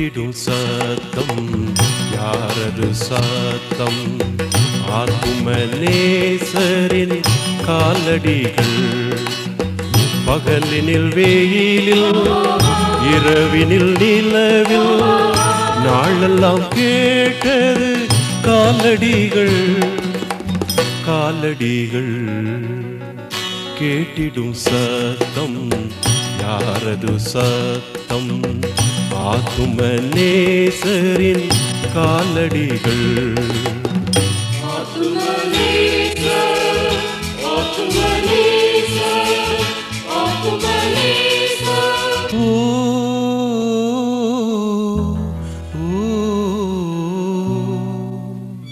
கேட்டிடும் சத்தம் யாரது சத்தம் ஆத்துமநேசரின் காலடிகள் பகலினில் வெயிலில் இரவினில் நிலவில் நாளெல்லாம் கேட்டது காலடிகள் காலடிகள் கேட்டிடும் சத்தம் யாரது சத்தம் ஆத்துமநேசரின் காலடிகள் ஓ ஓ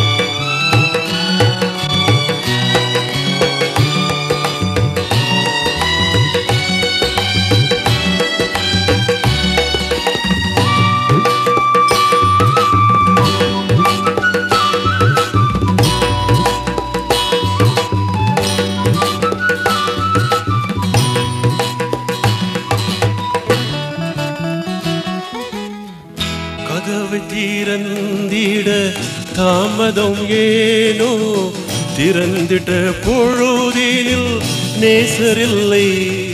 கதவை திறந்திட தாமதம் ஏனோ திறந்திட்ட பொழுதினில் நேசரில்லை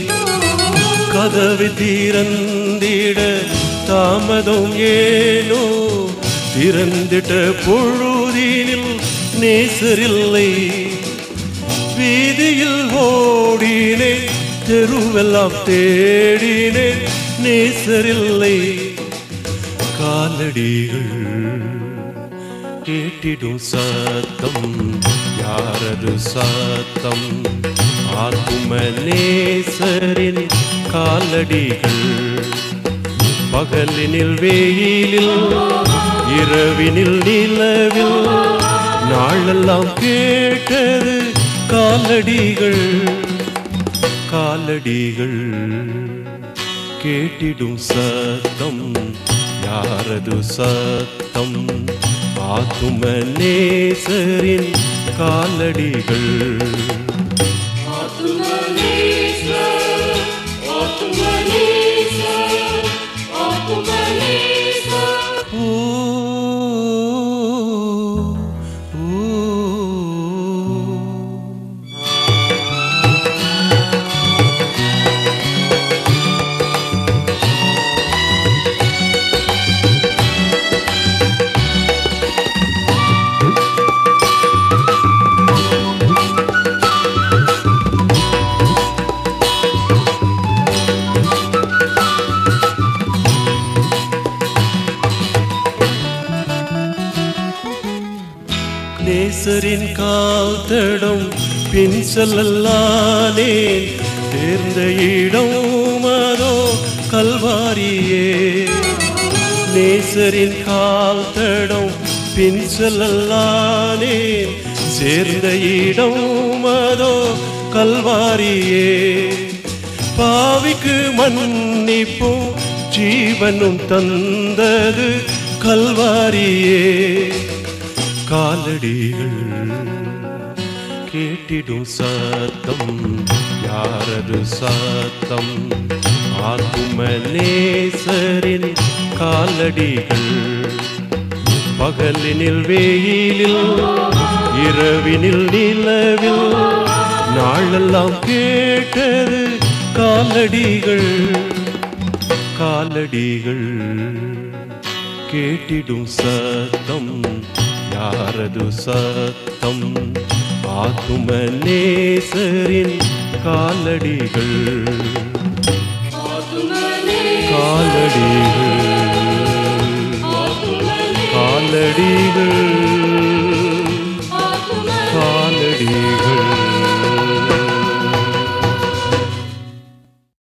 கதவை திறந்திட தாமதம் ஏனோ திறந்திட்ட பொழுதினில் நேசரில்லை வீதியில் ஓடினேன் தெருவெல்லாம் தேடினேன் நேசரில்லை காலடிகள் கேட்டிடும் சத்தம் யாரது சத்தம் ஆத்துமநேசரின் காலடிகள் பகலினில் வெயிலில் இரவினில் நிலவில் நாளெல்லாம் கேட்டது காலடிகள் காலடிகள் கேட்டிடும் சத்தம் யாரது சத்தம் ஆத்துமநேசரின் காலடிகள் ஓ ஓ நேசரின் கால் தடம் பின் செல்லல்லானே தேர்ந்த இடம் அதோ கல்வாரியே நேசரின் கால் தடம் பின் செல்லல்லானே சேர்ந்த இடம் அதோ கல்வாரியே பாவிக்கு மன்னிப்பும் ஜீவனும் தந்தது கல்வாரியே காலடிகள் கேட்டிடும் சத்தம் யாரது சத்தம் ஆத்துமநேசரின் காலடிகள் பகலினில் வெயிலில் இரவினில் நிலவில் நாளெல்லாம் கேட்டது காலடிகள் காலடிகள் கேட்டிடும் சத்தம் யாரது சத்தம் ஆத்துமநேசரின் காலடிகள் காலடிகள் காலடிகள்